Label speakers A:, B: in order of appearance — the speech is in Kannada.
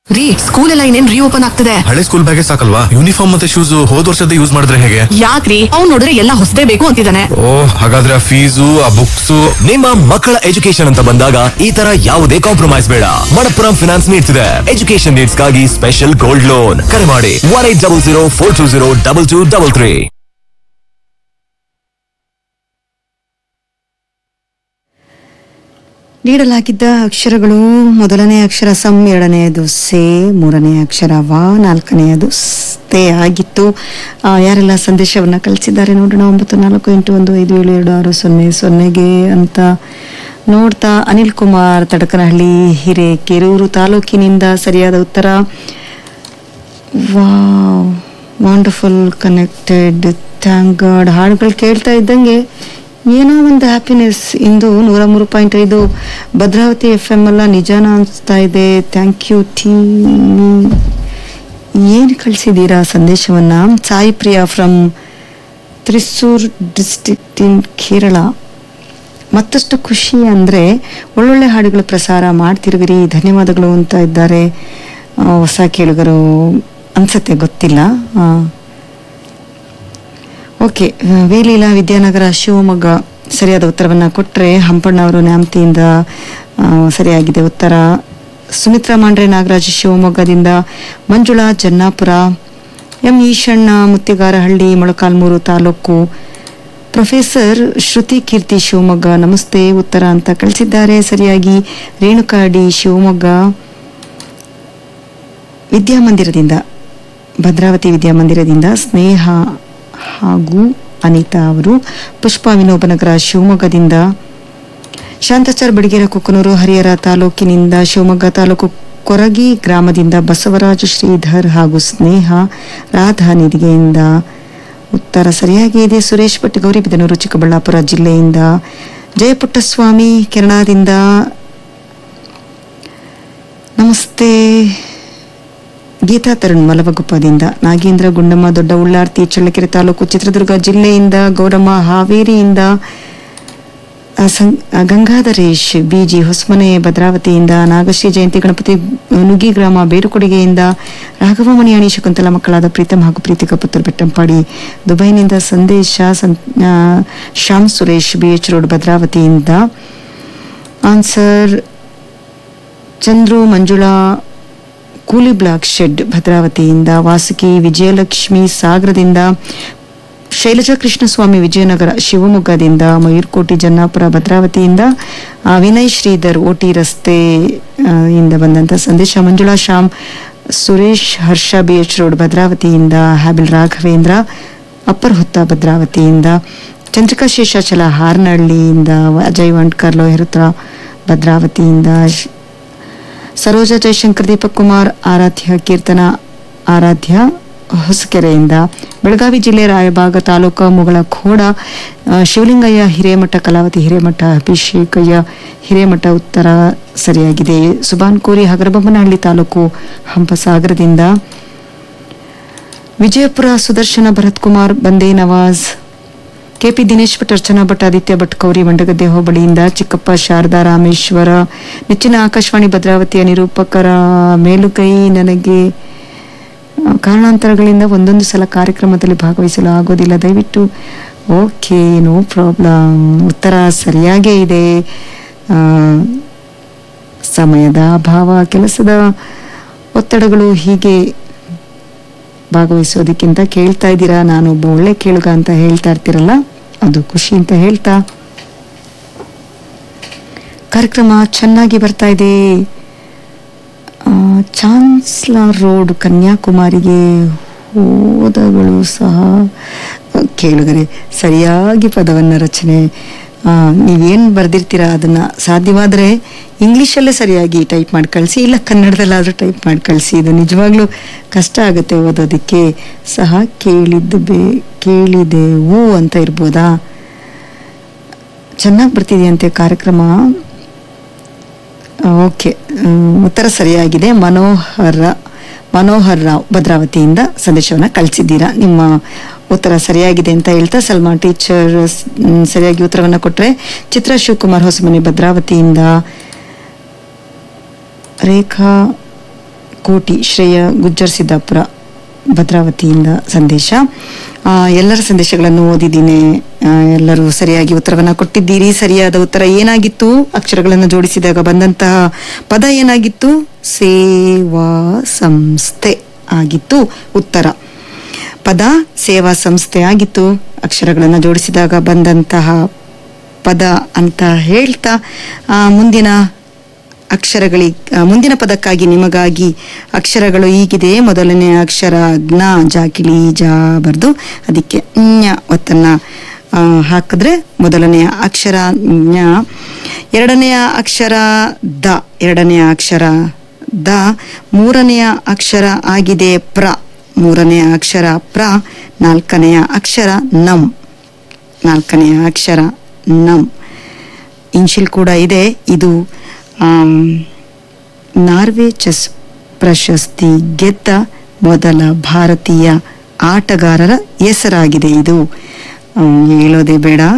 A: ರೀ ಸ್ಕೂಲ್ ಎಲ್ಲ ಇನ್ನೇನ್ ರೀಓಪನ್ ಆಗ್ತದೆ
B: ಹಳೆ ಸ್ಕೂಲ್ ಬ್ಯಾಗೆ ಸಾಕಲ್ವಾ ಯೂನಿಫಾರ್ಮ್ ಮತ್ತೆ ಶೂಸ್ ಹೋದ್ ವರ್ಷದ ಯೂಸ್ ಮಾಡಿದ್ರೆ ಹೇಗೆ
A: ಯಾಕ್ರಿ ಅವ್ನ್ ನೋಡಿದ್ರೆ ಎಲ್ಲ ಹೊಸದೇ ಬೇಕು ಅಂತಿದ್ದಾನೆ
B: ಓ ಹಾಗಾದ್ರೆ ಆ ಫೀಸು ಆ ಬುಕ್ಸ್
C: ನಿಮ್ಮ ಮಕ್ಕಳ ಎಜುಕೇಶನ್ ಅಂತ ಬಂದಾಗ ಈ ತರ ಯಾವುದೇ ಕಾಂಪ್ರಮೈಸ್ ಬೇಡ ಮಣಪ್ಪುರಂ ಫಿನಾನ್ಸ್ ನೀಡ್ತಿದೆ ಎಜುಕೇಶನ್ ನೀಡ್ಸ್ ಗಾಗಿ ಸ್ಪೆಷಲ್ ಗೋಲ್ಡ್ ಲೋನ್ ಕರೆ ಮಾಡಿ one eight double zero four two zero double two double three
D: ನೀಡಲಾಗಿದ್ದ ಅಕ್ಷರಗಳು ಮೊದಲನೇ ಅಕ್ಷರ ಸಂ ಎರಡನೆಯದು ಸೇ ಮೂರನೇ ಅಕ್ಷರ ವಾ ನಾಲ್ಕನೆಯದು ಸ್ತೆ ಆಗಿತ್ತು ಆ, ಯಾರೆಲ್ಲ ಸಂದೇಶವನ್ನು ಕಳಿಸಿದ್ದಾರೆ ನೋಡೋಣ ಒಂಬತ್ತು ನಾಲ್ಕು ಎಂಟು ಒಂದು ಐದು ಏಳು ಎರಡು ಆರು ಸೊನ್ನೆ ಸೊನ್ನೆಗೆ ಅಂತ ನೋಡ್ತಾ ಅನಿಲ್ ಕುಮಾರ್ ತಡಕನಹಳ್ಳಿ ಹಿರೇಕೆರೂರು ತಾಲೂಕಿನಿಂದ ಸರಿಯಾದ ಉತ್ತರ wow wonderful connected thank God ಹಾಡುಗಳು ಕೇಳ್ತಾ ಇದ್ದಂಗೆ ಏನೋ ಒಂದು ಹ್ಯಾಪಿನೆಸ್ ಇಂದು ನೂರ ಮೂರು ಪಾಯಿಂಟ್ ಐದು ಭದ್ರಾವತಿ ಎಫ್ ಎಮ್ ಎಲ್ಲ ನಿಜಾನ ಅನಿಸ್ತಾ ಇದೆ ಥ್ಯಾಂಕ್ ಯು ಟೀ ಏನು ಕಳಿಸಿದ್ದೀರಾ ಸಂದೇಶವನ್ನ Sai Priya from Thrissur district in Kerala ಮತ್ತಷ್ಟು ಖುಷಿ ಅಂದರೆ ಒಳ್ಳೊಳ್ಳೆ ಹಾಡುಗಳ ಪ್ರಸಾರ ಮಾಡ್ತಿರುವಿರಿ ಧನ್ಯವಾದಗಳು ಅಂತ ಇದ್ದಾರೆ ಆ, ಹೊಸ ಕೇಳುಗರು ಅನ್ಸತ್ತೆ ಗೊತ್ತಿಲ್ಲ ಆ. ಓಕೆ ಆ, ವೇಲೀಲಾ ವಿದ್ಯಾನಗರ ಶಿವಮೊಗ್ಗ ಸರಿಯಾದ ಉತ್ತರವನ್ನು ಕೊಟ್ಟರೆ ಹಂಪಣ್ಣ ಅವರು ನ್ಯಾಮತಿಯಿಂದ ಆ, ಸರಿಯಾಗಿದೆ ಉತ್ತರ ಸುಮಿತ್ರಾ ಮಾಂಡ್ರೆ ನಾಗರಾಜ್ ಶಿವಮೊಗ್ಗದಿಂದ ಮಂಜುಳಾ ಜನ್ನಾಪುರ ಎಂ ಈಶಣ್ಣ ಮುತ್ತಿಗಾರಹಳ್ಳಿ ಮೊಳಕಾಲ್ಮೂರು ತಾಲೂಕು ಪ್ರೊಫೆಸರ್ ಶ್ರುತಿ ಕೀರ್ತಿ ಶಿವಮೊಗ್ಗ ನಮಸ್ತೆ ಉತ್ತರ ಅಂತ ಕಳಿಸಿದ್ದಾರೆ ಸರಿಯಾಗಿ ರೇಣುಕಾ ಡಿ ಶಿವಮೊಗ್ಗ ವಿದ್ಯಾಮಂದಿರದಿಂದ ಭದ್ರಾವತಿ ವಿದ್ಯಾಮಂದಿರದಿಂದ ಸ್ನೇಹ ಹಾಗೂ ಅನಿತಾ ಅವರು ಪುಷ್ಪ ವಿನೋಬನಗರ ಶಿವಮೊಗ್ಗದಿಂದ ಶಾಂತಾಚಾರ್ ಬಡಿಗೆರ ಕುಕ್ಕನೂರು ಹರಿಹರ ತಾಲೂಕಿನಿಂದ ಶಿವಮೊಗ್ಗ ತಾಲೂಕು ಕೊರಗಿ ಗ್ರಾಮದಿಂದ ಬಸವರಾಜ ಶ್ರೀಧರ್ ಹಾಗೂ ಸ್ನೇಹ ರಾಧಾ ನಿಧಿಗೆಯಿಂದ ಉತ್ತರ ಸರಿಯಾಗಿ ಇದೆ ಸುರೇಶ್ ಭಟ್ ಗೌರಿಬಿದನೂರು ಚಿಕ್ಕಬಳ್ಳಾಪುರ ಜಿಲ್ಲೆಯಿಂದ ಜಯಪುಟ್ಟಸ್ವಾಮಿ ಕೆರಳದಿಂದ ನಮಸ್ತೆ ಗೀತಾ ತರುಣ್ ಮಲವಗುಪ್ಪದಿಂದ ನಾಗೇಂದ್ರ ಗುಂಡಮ್ಮ ದೊಡ್ಡ ಉಳ್ಳಾರ್ತಿ ಚಳ್ಳಕೆರೆ ತಾಲೂಕು ಚಿತ್ರದುರ್ಗ ಜಿಲ್ಲೆಯಿಂದ ಗೌರಮ್ಮ ಹಾವೇರಿಯಿಂದ ಆ, ಸಂ- ಆ, ಗಂಗಾಧರೇಶ್ ಬಿಜಿ ಹೊಸಮನೆ ಭದ್ರಾವತಿಯಿಂದ ನಾಗಶ್ರೀ ಜಯಂತಿ ಗಣಪತಿ ನುಗ್ಗಿ ಗ್ರಾಮ ಬೇರುಕೊಡುಗೆಯಿಂದ ರಾಘವಮಣಿ ಅಣಿ ಶಕುಂತಲ ಮಕ್ಕಳಾದ ಪ್ರೀತಮ್ ಹಾಗೂ ಪ್ರೀತಿಕಾ ಪುತ್ರ ಬೆಟ್ಟಂಪಾಡಿ ದುಬೈನಿಂದ ಸಂದೇಶ ಸಂ- ಆ, Shyam Suresh B H road ಭದ್ರಾವತಿಯಿಂದ ಆನ್ಸರ್ ಚಂದ್ರು ಮಂಜುಳಾ ಕೂಲಿ ಬ್ಲಾಕ್ ಶೆಡ್ ಭದ್ರಾವತಿಯಿಂದ ವಾಸುಕಿ ವಿಜಯಲಕ್ಷ್ಮಿ ಸಾಗರದಿಂದ ಶೈಲಜಾ ಕೃಷ್ಣಸ್ವಾಮಿ ವಿಜಯನಗರ ಶಿವಮೊಗ್ಗದಿಂದ ಮಯೂರ್ಕೋಟಿ ಜನ್ನಾಪುರ ಭದ್ರಾವತಿಯಿಂದ ಆ, ವಿನಯ್ ಶ್ರೀಧರ್ ಓಟಿ ರಸ್ತೆ ಆ, ಇಂದ ಬಂದಂಥ ಸಂದೇಶ Manjula Shyam Suresh Harsha B H road ಭದ್ರಾವತಿಯಿಂದ ಹ್ಯಾಬಿಲ್ ರಾಘವೇಂದ್ರ ಅಪ್ಪರ್ ಹುತ್ತ ಭದ್ರಾವತಿಯಿಂದ ಚಂದ್ರಿಕಾ ಶೇಷಾಚಲ ಹಾರನಹಳ್ಳಿಯಿಂದ ಅಜಯ್ ವಂಡ್ಕರ್ ಲೋಹಿರುತ್ರ ಭದ್ರಾವತಿಯಿಂದ ಶ್- ಸರೋಜ ಜಯಶಂಕರ್ ದೀಪಕ್ ಕುಮಾರ್ ಆರಾಧ್ಯ ಕೀರ್ತನ ಆರಾಧ್ಯ ಹೊಸಕೆರೆಯಿಂದ ಬೆಳಗಾವಿ ಜಿಲ್ಲೆ ರಾಯಬಾಗ ತಾಲೂಕು ಮುಗಳ ಖೋಡ ಆ, ಶಿವಲಿಂಗಯ್ಯ ಹಿರೇಮಠ ಕಲಾವತಿ ಹಿರೇಮಠ ಅಭಿಷೇಕಯ್ಯ ಹಿರೇಮಠ ಉತ್ತರ ಸರಿಯಾಗಿದೆ ಸುಬಾನ್ ಕೋರಿ ಹಗರಬೊಮ್ಮನಹಳ್ಳಿ ತಾಲೂಕು ಹಂಪಸಾಗರದಿಂದ ವಿಜಯಪುರ ಸುದರ್ಶನ ಭರತ್ ಕುಮಾರ್ ಬಂದೇ ನವಾಜ್ ಕೆಪಿ ದಿನೇಶ್ ಭಟ್ ಅರ್ಚನಾ ಭಟ್ ಆದಿತ್ಯ ಭಟ್ ಕೌರಿ ಮಂಡಗದ್ದೆ ಹೋಬಳಿಯಿಂದ ಚಿಕ್ಕಪ್ಪ ಶಾರದಾ ರಾಮೇಶ್ವರ ನೆಚ್ಚಿನ ಆಕಾಶವಾಣಿ ಭದ್ರಾವತಿಯ ನಿರೂಪಕರ ಮೇಲುಗೈ ನನಗೆ ಆ, ಕಾರಣಾಂತರಗಳಿಂದ ಒಂದೊಂದು ಸಲ ಕಾರ್ಯಕ್ರಮದಲ್ಲಿ ಭಾಗವಹಿಸಲು ಆಗೋದಿಲ್ಲ ದಯವಿಟ್ಟು ಓಕೆ ನೋ ಪ್ರಾಬ್ಲಮ್ ಉತ್ತರ ಸರಿಯಾಗೇ ಇದೆ ಆ, ಸಮಯದ ಅಭಾವ ಕೆಲಸದ ಒತ್ತಡಗಳು ಹೀಗೆ ಭಾಗವಹಿಸೋದಕ್ಕಿಂತ ಕೇಳ್ತಾ ಇದ್ದೀರಾ ನಾನು ಒಬ್ಬ ಒಳ್ಳೆ ಕೇಳುಗ ಅಂತ ಹೇಳ್ತಾ ಇರ್ತೀರಲ್ಲ ಅದು ಖುಷಿ ಅಂತ ಹೇಳ್ತಾ ಕಾರ್ಯಕ್ರಮ ಚೆನ್ನಾಗಿ ಬರ್ತಾ ಇದೆ ಆ, ಚಾನ್ಸ್ಲರ್ ರೋಡ್ ಕನ್ಯಾಕುಮಾರಿಗೆ ಹೋದಗಳು ಸಹ ಕೇಳುಗರೆ ಸರಿಯಾಗಿ ಪದವನ್ನು ರಚನೆ ಆ, ನೀವೇನ್ ಬರ್ದಿರ್ತೀರಾ ಅದನ್ನ ಸಾಧ್ಯವಾದರೆ ಇಂಗ್ಲೀಷಲ್ಲೇ ಸರಿಯಾಗಿ ಟೈಪ್ ಮಾಡಿ ಕಳಿಸಿ ಇಲ್ಲ ಕನ್ನಡದಲ್ಲಾದರೂ ಟೈಪ್ ಮಾಡಿ ಕಳಿಸಿ ಇದು ನಿಜವಾಗ್ಲೂ ಕಷ್ಟ ಆಗುತ್ತೆ ಓದೋದಕ್ಕೆ ಸಹ ಕೇಳಿದ್ದು ಬೇ ಕೇಳಿದೆವು ಅಂತ ಇರ್ಬೋದಾ ಚೆನ್ನಾಗಿ ಬರ್ತಿದೆಯಂತೆ ಕಾರ್ಯಕ್ರಮ ಓಕೆ ಹ್ಮ್, ಉತ್ತರ ಸರಿಯಾಗಿದೆ ಮನೋಹರ ಮನೋಹರ್ ರಾವ್ ಭದ್ರಾವತಿಯಿಂದ ಸಂದೇಶವನ್ನು ಕಳಿಸಿದ್ದೀರಾ ನಿಮ್ಮ ಉತ್ತರ ಸರಿಯಾಗಿದೆ ಅಂತ ಹೇಳ್ತಾ ಸಲ್ಮಾ ಟೀಚರ್ ಸ್- ಮ್, ಸರಿಯಾಗಿ ಉತ್ತರವನ್ನು ಕೊಟ್ಟರೆ ಚಿತ್ರ ಶಿವಕುಮಾರ್ ಹೊಸಮನೆ ಭದ್ರಾವತಿಯಿಂದ ರೇಖಾ ಕೋಟಿ ಶ್ರೇಯ ಗುಜ್ಜರ್ ಸಿದ್ದಾಪುರ ಭದ್ರಾವತಿಯಿಂದ ಸಂದೇಶ ಆ, ಎಲ್ಲರ ಸಂದೇಶಗಳನ್ನು ಓದಿದ್ದೀನಿ ಆ, ಎಲ್ಲರೂ ಸರಿಯಾಗಿ ಉತ್ತರವನ್ನು ಕೊಟ್ಟಿದ್ದೀರಿ ಸರಿಯಾದ ಉತ್ತರ ಏನಾಗಿತ್ತು ಅಕ್ಷರಗಳನ್ನು ಜೋಡಿಸಿದಾಗ ಬಂದಂತಹ ಪದ ಏನಾಗಿತ್ತು ಸೇವಾ ಸಂಸ್ಥೆ ಆಗಿತ್ತು ಉತ್ತರ ಪದ ಸೇವಾ ಸಂಸ್ಥೆ ಆಗಿತ್ತು ಅಕ್ಷರಗಳನ್ನು ಜೋಡಿಸಿದಾಗ ಬಂದಂತಹ ಪದ ಅಂತ ಹೇಳ್ತಾ ಆ, ಮುಂದಿನ ಅಕ್ಷರಗಳಿ ಆ, ಮುಂದಿನ ಪದಕ್ಕಾಗಿ ನಿಮಗಾಗಿ ಅಕ್ಷರಗಳು ಹೀಗಿದೆ ಮೊದಲನೇ ಅಕ್ಷರ ಜ್ಞ ಜಾಕಿಳಿ ಜಾ ಬರ್ದು ಅದಕ್ಕೆ ಞ ಒತ್ತನ್ನ ಆ, ಹಾಕಿದ್ರೆ ಮೊದಲನೆಯ ಅಕ್ಷರ ಜ್ಞ ಎರಡನೆಯ ಅಕ್ಷರ ದ ಎರಡನೆಯ ಅಕ್ಷರ ದ ಮೂರನೆಯ ಅಕ್ಷರ ಆಗಿದೆ ಪ್ರ ಮೂರನೆಯ ಅಕ್ಷರ ಪ್ರ ನಾಲ್ಕನೆಯ ಅಕ್ಷರ ನಂ ನಾಲ್ಕನೆಯ ಅಕ್ಷರ ನಂ ಇನ್ಶಿಲ್ ಕೂಡ ಇದೆ ಇದು ಆಮ್, ನಾರ್ವೆ ಚೆಸ್ ಪ್ರಶಸ್ತಿ ಗೆದ್ದ ಮೊದಲ ಭಾರತೀಯ ಆಟಗಾರರ ಹೆಸರಾಗಿದೆ ಇದು ಆಮ್, ಹೇಳೋದೇ ಬೇಡ